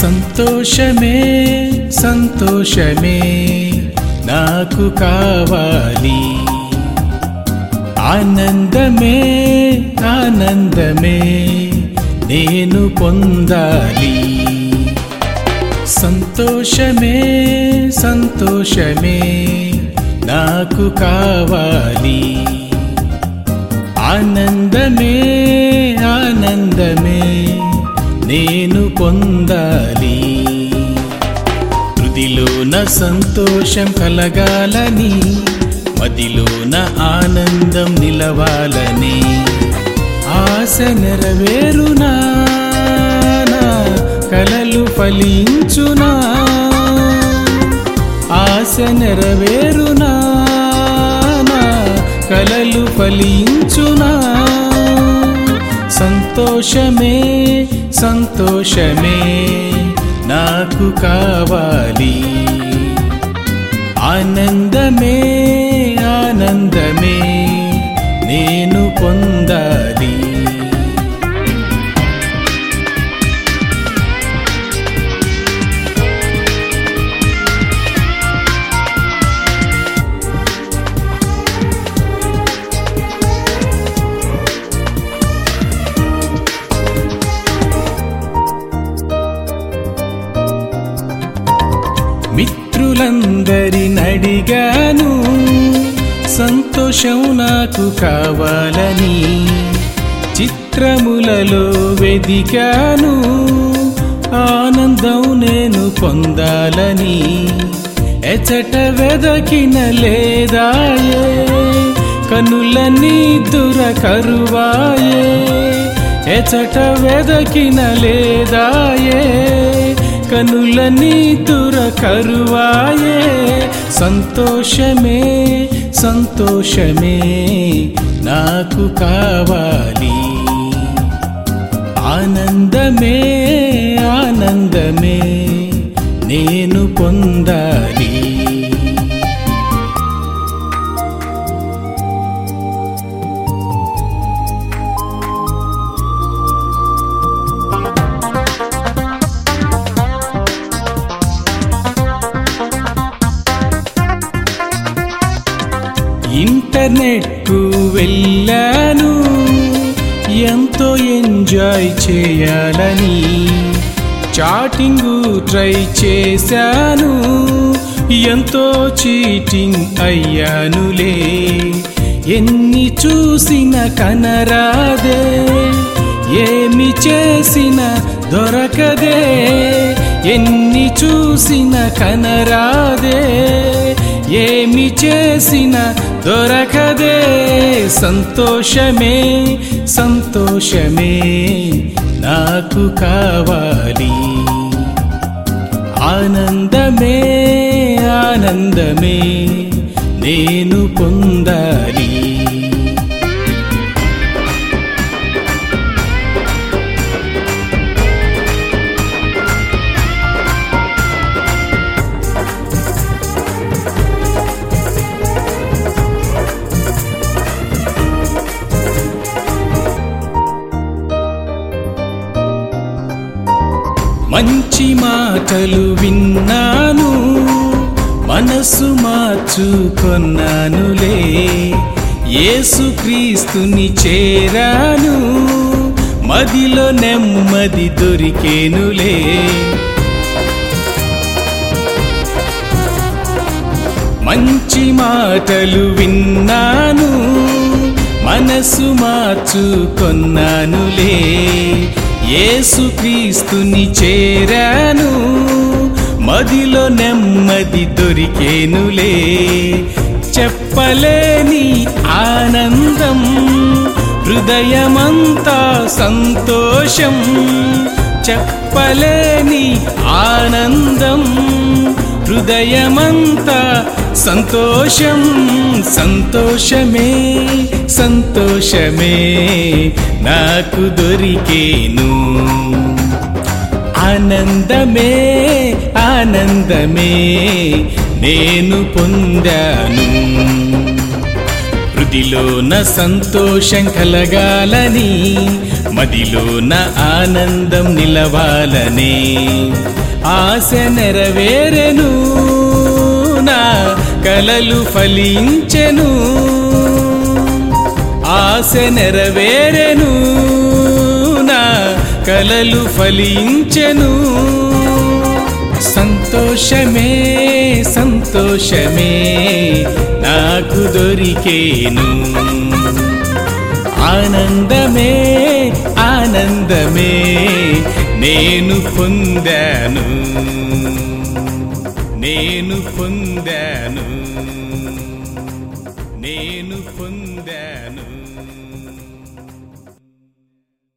సంతోషమే సంతోషమే నాకు కావాలి ఆనందమే ఆనందమే నేను పొందాలి సంతోషమే సంతోషమే నాకు కావాలి ఆనందమే ఆనందమే నేను పొందాలి హృదిలోన సంతోషం కలగాలని మదిలోన ఆనందం నిలవాలని ఆశ నెరవేరునా నా కలలు ఫలించునా ఆశ నెరవేరునా నా కలలు ఫలించునా సంతోషమే సంతోషమే నాకు కావాలి ఆనందమే ఆనందమే నేను పొందాలి మిత్రులందరినడిగాను సంతోషం నాకు కావాలని చిత్రములలో వెదికాను ఆనందం నేను పొందాలని ఎచట వెదకిన లేదాయే కనులన్నీ దురకరువాయే ఎచట వెదకిన లేదాయే కనులన్నీ దురకరువాయే సంతోషమే సంతోషమే నాకు కావాలి ఆనందమే ఆనందమే నేను పొందాలి ఇంటర్నెట్కు వెళ్ళాను ఎంతో ఎంజాయ్ చేయాలని చాటింగు ట్రై చేశాను ఎంతో చీటింగ్ అయ్యానులే ఎన్ని చూసిన కనరాదే ఏమి చేసిన దొరకదే ఎన్ని చూసిన కనరాదే ఏమి చేసిన దొరకదే సంతోషమే సంతోషమే నాకు కావాలి ఆనందమే ఆనందమే నేను పొందాలి మంచి మాటలు విన్నాను మనసు మార్చుకొన్నానులే యేసుక్రీస్తుని చేరాను మదిలో నెమ్మది దొరికేనులే మంచి మాటలు విన్నాను మనసు మార్చుకొన్నానులే యేసుక్రీస్తుని చేరాను మదిలో నెమ్మది దొరికేనులే చెప్పలేని ఆనందం హృదయమంతా సంతోషం చెప్పలేని ఆనందం హృదయమంతా సంతోషం సంతోషమే సంతోషమే నాకు దొరికేను ఆనందమే ఆనందమే నేను పొందాను హృదిలోన సంతోషం కలగాలని మదిలోన ఆనందం నిలవాలని ఆశ నెరవేరెను నా కలలు ఫలించెను ఆశ నెరవేరెను నా కలలు ఫలించెను సంతోషమే సంతోషమే నాకు దొరికేను ఆనందమే ఆనందమే నేను పొందాను నేను పొందాను